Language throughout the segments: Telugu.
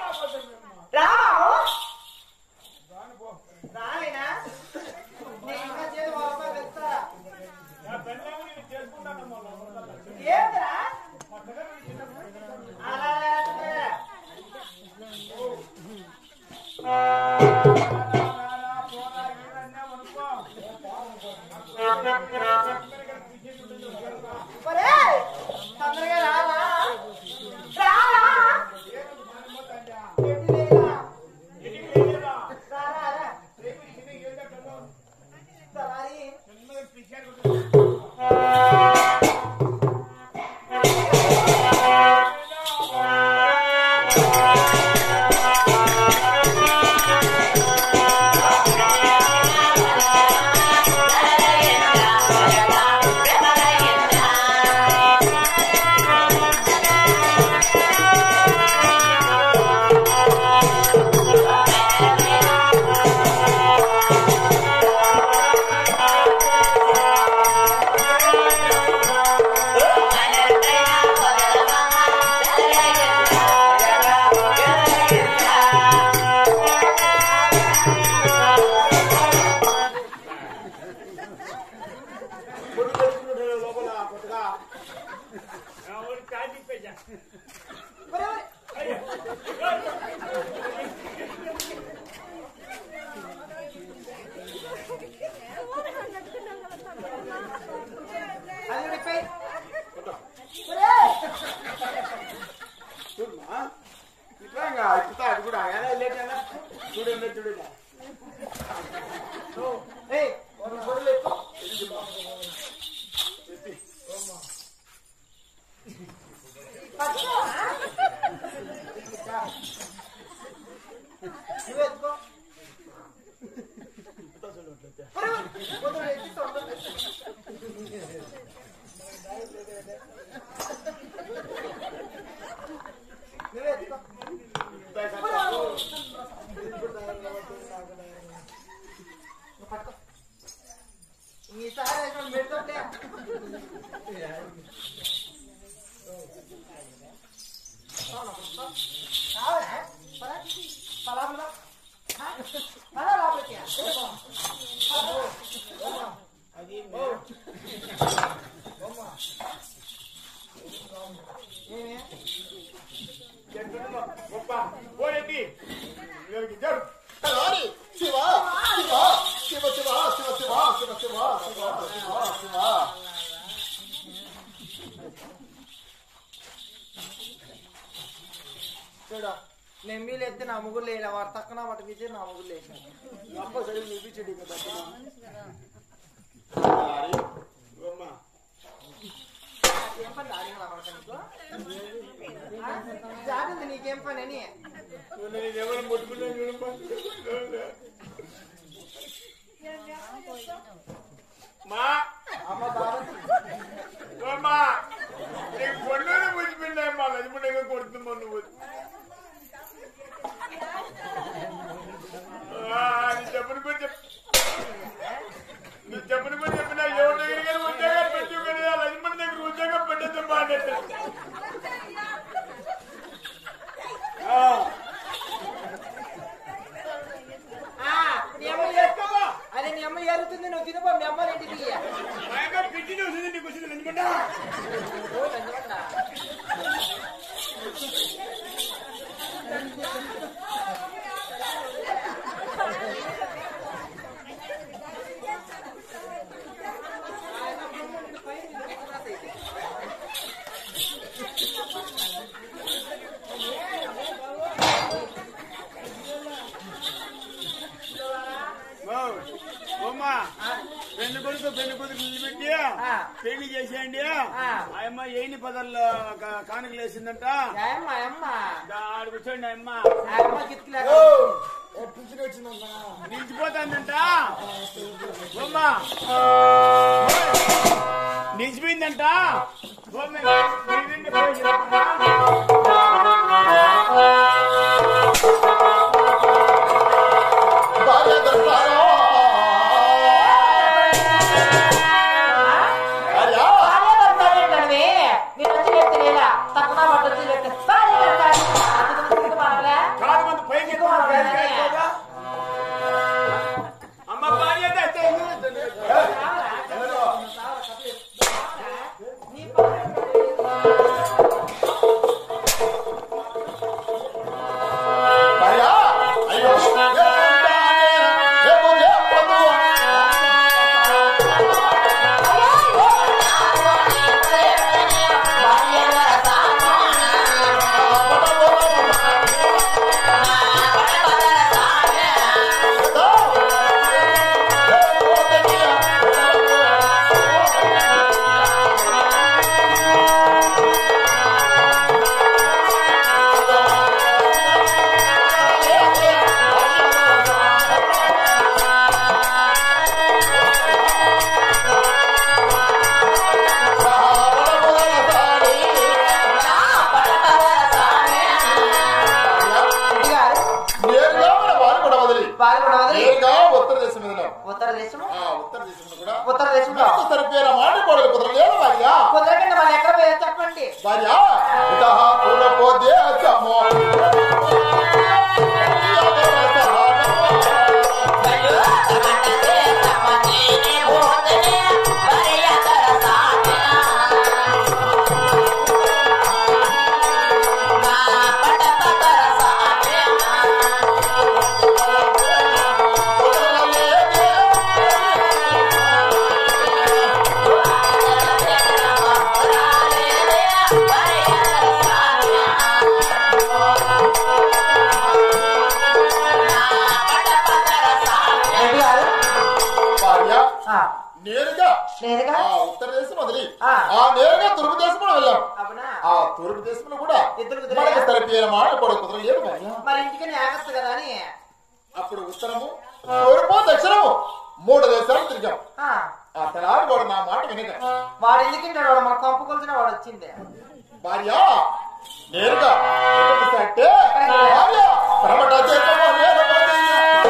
రాము రావేనా నేను ఇంకా చేతి వాపా పెడతా ఏంద్రా అలా లేకపోతే. ఒరేయ్, తొందరగా రారా రారా ఎటు లేరా? రారా రా. సలారి. ఒరే, ఒరే. అది కూడా ఇప్పేయ్. ఒరేయ్. చూడమ్మా ఇట్లా ఇంకా ఇప్పుతా అది కూడా ఎలా లేటేనా చూడండి చూడండి ఏయ్, ఒక గొర్రెలు ఎత్తు. పట్టుకో, ఆ? నువ్వు ఎత్తుకో. ఒరే, ఒరే, గొర్రెలు ఎత్తిస్తా ఉండు. నువ్వు ఎత్తుకో. నువ్వు పట్టుకో. ఈసారి అయితే పెడుతుంటే కావాలా? పద. పలాపులు రా. ఆ? పద లోపలికి. ఏమి? గొప్ప పోరెడ్డి ఇక్కడికి జరు రాని శివ శివ శివ శివ శివ శివ శివ శివ శివ శివ శివ చూడు నెమ్మీలు ఎత్తే నా ముగ్గురు లేలే వాడు తక్కువ వాటి విజయ్ నా ముగ్గురు లేచాను అమ్మ సరే నిలిపించండి కదా అమ్మ ఏం పని దాడి నీకు ఆ? జాగ్రత్త నీకేం పని అని నేను ఎవరు ముట్టుకున్నా చూడమ్మా మా అమ్మ బాబా అమ్మా నీకు కొడుకునే ముచ్చిపోయినాయమ్మా లక్ష్మణంగా కొడుతున్నా నువ్వు ఆ, నీ చెప్పని పని చెప్పు నువ్వు చెప్పని పని చెప్పినా ఎవరి దగ్గర ఉద్యోగాలు పెట్టు కదా లక్ష్మణ్ దగ్గర ఉద్యోగం పెట్టద్దు బాధ్యత ఆ, నీ అమ్మ ఏరుకోపో. అదే నీ అమ్మ ఏరుతుంది నువ్వు తినుకో మీ అమ్మ ఇంటికి పిచ్చి చూసింది నీకు వచ్చింది లక్ష్మణ ఓ, ధన్యవాదాలు. అమ్మా పెళ్లి కొడుకు పెళ్లి కొడుకు నిలబెట్టి ఆ. పెళ్లి చేసేయండి ఆ. ఆ అమ్మ ఏని పదాల్లో కానుకలు వేసిందంట అమ్మ అమ్మ ఆడు కూర్చోండి ఆ అమ్మ ఆ అమ్మ గిత్తులేక పిచ్చిగా వచ్చిందన్నా నిలిచిపోతాందంట అమ్మా నిలిచిపోయిందంట ఓమ్మ, మీరింటి పోయి చెప్పమ్మా. భార్య దొరకారో భార్య నేను వచ్చి చెప్తే లేదా తక్కువ పట్టొచ్చి చెప్తే ఉత్తర దేశము ఆ ఉత్తర దేశంలో కూడా ఉత్తర దేశంలో నాకు సరిపోయిన మాట కోడలు కుదరలేదు భార్య కుదరకండి వాళ్ళు ఎక్కడ పోయారు చెప్పండి భార్య ఇతహ పూలపో దేశము రెడ్డి గారు భార్య ఆ, నేరుగా నేరుగా ఆ ఉత్తర దేశం వదిలి ఆ. ఆ నేరుగా తూర్పు దేశంలో వెళ్ళాం అవునా ఆ తూర్పు దేశంలో కూడా ఇద్దరు కుదిరాయా? మనకి సరిపోయిన మాట కూడా కుదరలేదు భార్య మరి ఇంటికి ఆగచ్చు కదా అని అప్పుడు ఉత్తరము తూర్పు దక్షిణము మూడు దేశాలు తిరిగాం ఆ, ఆ తలారి కూడా నా మాట వినక వాడు ఎందుకంటాడు వాడు మన కొంప కొలిచిన వాడు వచ్చింది భార్య నేరుగా ఎక్కడికి సాటే భార్య పరమట చేతము నేరపడి.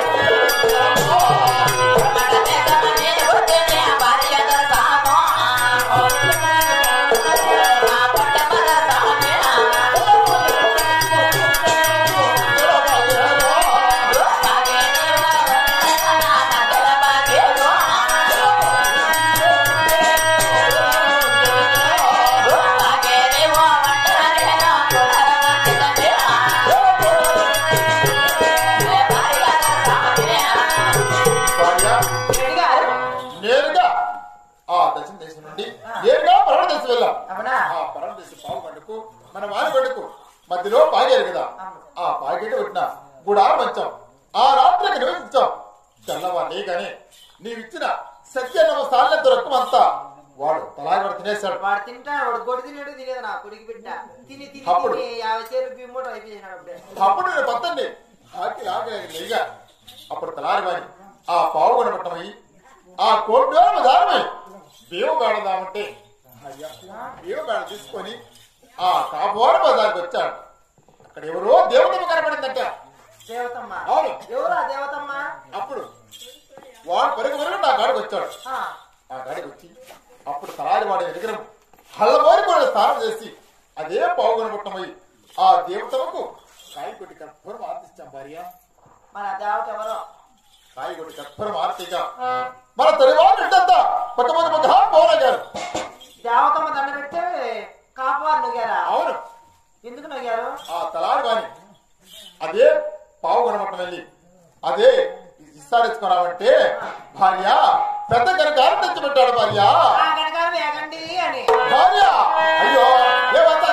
భార్య రెడ్డి గారు నేరుగా ఆ దక్షిణ దేశం నుండి నేరుగా పరమ దేశం వెళ్ళాం అవునా ఆ పరమ దేశం పావు పండుకు మన వారి పండుకు మధ్యలో పాగారు కదా ఆ పాగేట పెట్టిన గుడారు మంచాం ఆ రాత్రికి నివసించాం తెల్లవారు కానీ నీవిచ్చిన సత్య నమస్తాలే దొరకమంతా వాడు తలాగడ తినేశాడు వాడు తింటాడు వాడు గొడ్డు తినేడు తినేది నా కొడుకు బిడ్డ తిని తిని అప్పుడు? తిని యాభై చేరు బిమ్మూట అయిపోయినాడు అప్పుడే అప్పుడు నేను పత్తండి ఆకి ఆగలేదు నెయ్యిగా అప్పుడు తలారి వారి ఆ పావు కొనబట్టమై ఆ కోట్లో దారమై బియ్యం కాడదామంటే అయ్యా బియ్యం కాడ తీసుకొని ఆ కాపోర బజార్కి వచ్చాడు అక్కడ ఎవరో దేవతమ్మ కనపడిందంట దేవతమ్మ అవును. ఎవరా దేవతమ్మ అప్పుడు వాడు పరుగు పరుగు నా గాడికి వచ్చాడు ఆ, ఆ గాడికి వచ్చి అప్పుడు తలారి వాడి విగ్రహం హల్లబోరి కూడా స్నానం చేసి అదే పావు కొనబట్టమై ఆ దేవతలకు కాయి కొట్టి కర్పూరం ఆర్తిస్తాం భార్య మన దేవత ఎవరో కాయి కొట్టి కర్పూరం ఆర్తిగా మన తొలివారు ఇంటంతా పక్క పక్క పక్క పోనగారు దేవతమ్మ దండ పెడితే కాపువారు నొగారా అవును ఎందుకు నొగారు ఆ తలారి వాణి అదే పావు కొనబట్టం వెళ్ళి అదే విస్తారించుకున్నామంటే భార్య పెద్ద కనుక తెచ్చిపెట్టాడు భార్య ఆ గనక వేగండి అని భార్య అయ్యో ఏమంత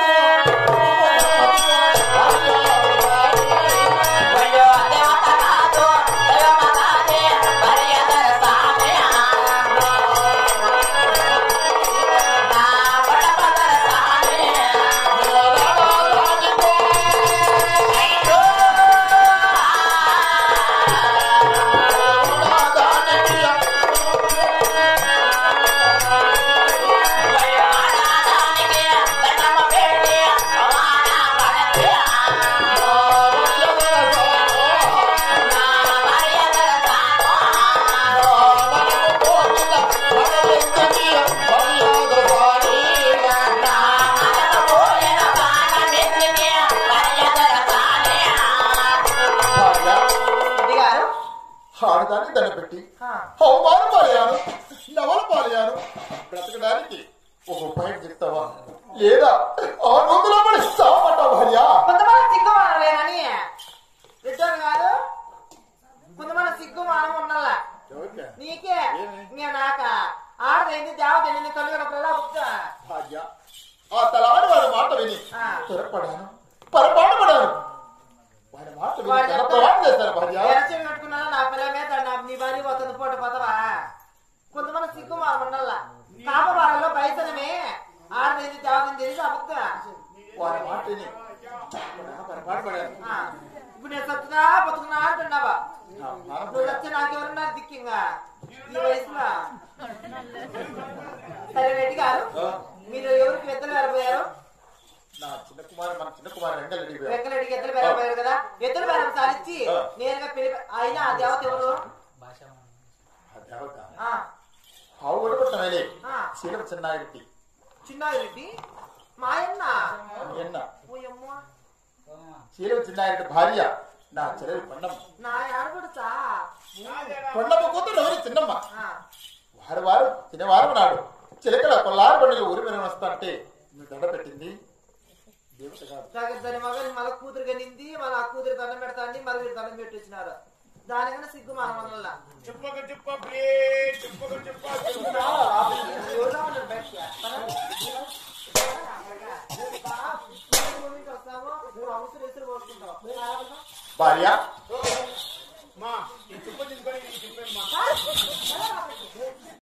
రెడ్డి గారు ఆడదాన్ని దండపెట్టి ఆ, అవమానం పాలయ్యాను నవల పాలయ్యాను బ్రతకడానికి ఒక ఉపాయం చెప్తావా లేదా ఆ నొందులో పడి సావట భార్య కొంతమంది సిగ్గు మానలేనని రెడ్డోరు కాదు కొంతమంది సిగ్గు మానం ఉండాలా ఎవరికా? నీకే ఏమి? ఇంకా నాక ఆడదైంది దేవత ఎన్ని కలుగునప్పుడల్లా బుక్తా భార్య ఆ తలాడు వారి మాట విని ఆ. త్వరపడాను పొరపాటు పడాను వారి మాట విని వాడు ధన ప్రవాహం చేశారు భార్య ఎరచలు కట్టుకున్నా నా పిల్ల మీద నా నీ భార్య పోతుంది పోట పోతావా కొంతమంది సిగ్గు మానం ఉండాలా కాపవారంలో పైసలమే ఆడదైంది దేవతని తెలిసి అబుక్తా వారి మాట విని పొరపాటు పడాను ఆ, ఇప్పుడు నేను సత్తునా బతుకున్నా అంటున్నావా ఆ, మానం నువ్వు వచ్చి నాకెవరన్నా దిక్కింగా ఈ వయసులో సరే రెడ్డి గారు ఆ, మీరు ఎవరికి ఎద్దలు వేరపోయారు నా చిన్న కుమారు మన చిన్న కుమారు వెంగళరెడ్డి గారు. వెంకరెడ్డికి ఎద్దలు వేరపోయారు కదా ఎద్దలు వేరం సాధించి ఆ. నేరుగా పిలిపి అయినా ఆ దేవత ఎవరు దేవత ఆ, పావు కొనబట్టమే ఆ, శీల చిన్నారెడ్డి చిన్నారెడ్డి మాయన్న ఎన్న ఓయమ్మ శీల చిన్నారెడ్డి భార్య నా చెల్లెలు పొన్నమ్మ నా ఆడబడుచా పొన్నమ్మ కూతురు ఎవరు చిన్నమ్మ ఆ, వారు వారు తినేవారు నాడు చిలకల కొల్లారు బండిలో ఊరి మీద వస్తాంటే నువ్వు దండ పెట్టింది దేవత కాదు దగ్గర దాని మగని మన కూతురు కనింది మన ఆ కూతురు దండం పెడతాండి మరి వీరు దండం పెట్టి వచ్చినారు దానికన్నా సిగ్గు మన వల్ల చెప్పక చెప్ప ప్లీజ్ చెప్పక చెప్ప ఎవరుగా ఉన్నారు బయటికి? వస్తాము, నువ్వు అవసరం ఎసురు పోసుకుంటావు. భార్య